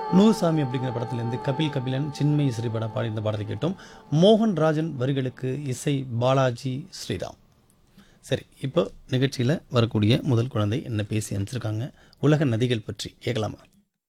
நூசாமி அப்படிங்கிற படத்திலிருந்து கபில் கபிலன் சின்மயி ஸ்ரீபட பாடி இந்த பாடலை கேட்டோம் மோகன் ராஜன் வரிகளுக்கு இசை பாலாஜி ஸ்ரீராம் சரி இப்போ நிகழ்ச்சியில் வரக்கூடிய முதல் குழந்தை என்ன பேசி அனுப்பிச்சிருக்காங்க உலக நதிகள் பற்றி கேட்கலாமா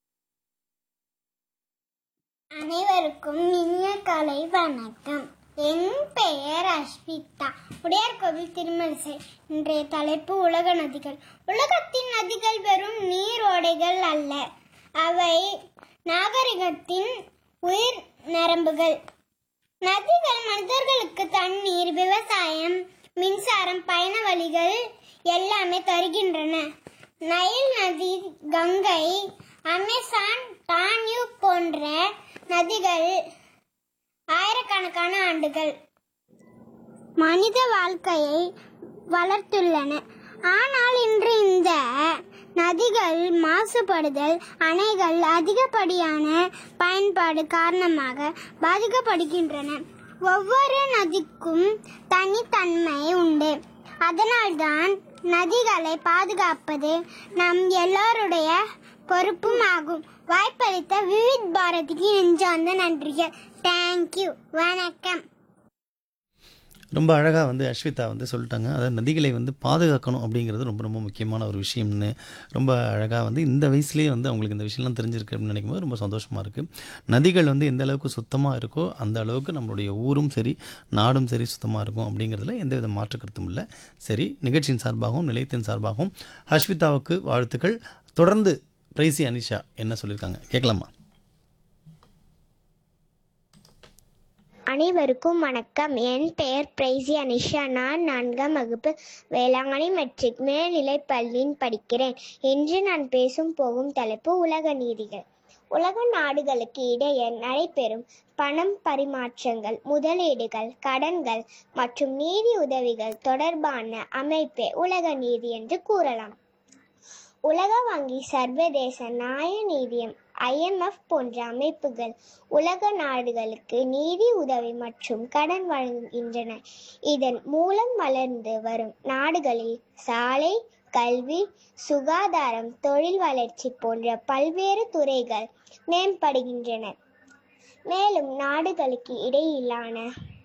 அனைவருக்கும் இனிய காலை வணக்கம் என் பெயர் அஸ்மிதா உடையார் கோவில் திருமலிசை இன்றைய தலைப்பு உலக நதிகள் உலகத்தின் நதிகள் வெறும் நீரோடைகள் அல்ல அவை நாகரிகத்தின் உயிர் நரம்புகள் நதிகள் மனிதர்களுக்கு தண்ணீர் விவசாயம் மின்சாரம் பயண வழிகள் எல்லாமே தருகின்றன நைல் நதி கங்கை அமேசான் டான்யூ போன்ற நதிகள் ஆயிரக்கணக்கான ஆண்டுகள் மனித வாழ்க்கையை வளர்த்துள்ளன ஆனால் இன்று இந்த நதிகள் மாசுபடுதல் அணைகள் அதிகப்படியான பயன்பாடு காரணமாக பாதிக்கப்படுகின்றன ஒவ்வொரு நதிக்கும் தனித்தன்மை உண்டு அதனால்தான் நதிகளை பாதுகாப்பது நம் எல்லோருடைய பொறுப்பும் ஆகும் வாய்ப்பளித்த விவித் பாரதிக்கு நெஞ்சார்ந்த நன்றிகள் தேங்க்யூ வணக்கம் ரொம்ப அழகாக வந்து அஸ்விதா வந்து சொல்லிட்டாங்க அதாவது நதிகளை வந்து பாதுகாக்கணும் அப்படிங்கிறது ரொம்ப ரொம்ப முக்கியமான ஒரு விஷயம்னு ரொம்ப அழகாக வந்து இந்த வயசுலேயே வந்து அவங்களுக்கு இந்த விஷயம்லாம் தெரிஞ்சிருக்கு அப்படின்னு நினைக்கும் போது ரொம்ப சந்தோஷமாக இருக்குது நதிகள் வந்து எந்த அளவுக்கு சுத்தமாக இருக்கோ அந்த அளவுக்கு நம்மளுடைய ஊரும் சரி நாடும் சரி சுத்தமாக இருக்கும் அப்படிங்கிறதுல எந்த வித மாற்று கருத்தும் இல்லை சரி நிகழ்ச்சியின் சார்பாகவும் நிலையத்தின் சார்பாகவும் அஸ்விதாவுக்கு வாழ்த்துக்கள் தொடர்ந்து பிரைசி அனிஷா என்ன சொல்லியிருக்காங்க கேட்கலாமா அனைவருக்கும் வணக்கம் என் பெயர் பிரைசி அனிஷா நான் நான்காம் வகுப்பு வேளாங்கண்ணி மெட்ரிக் மேல்நிலைப் பள்ளியில் படிக்கிறேன் இன்று நான் பேசும் போகும் தலைப்பு உலக நீதிகள் உலக நாடுகளுக்கு இடையே நடைபெறும் பணம் பரிமாற்றங்கள் முதலீடுகள் கடன்கள் மற்றும் நீதி உதவிகள் தொடர்பான அமைப்பே உலக நீதி என்று கூறலாம் உலக வங்கி சர்வதேச நியாய நீதியம் ஐஎம்எஃப் போன்ற அமைப்புகள் உலக நாடுகளுக்கு நிதி உதவி மற்றும் கடன் வழங்குகின்றன இதன் மூலம் வளர்ந்து வரும் நாடுகளில் சாலை கல்வி சுகாதாரம் தொழில் வளர்ச்சி போன்ற பல்வேறு துறைகள் மேம்படுகின்றன மேலும் நாடுகளுக்கு இடையிலான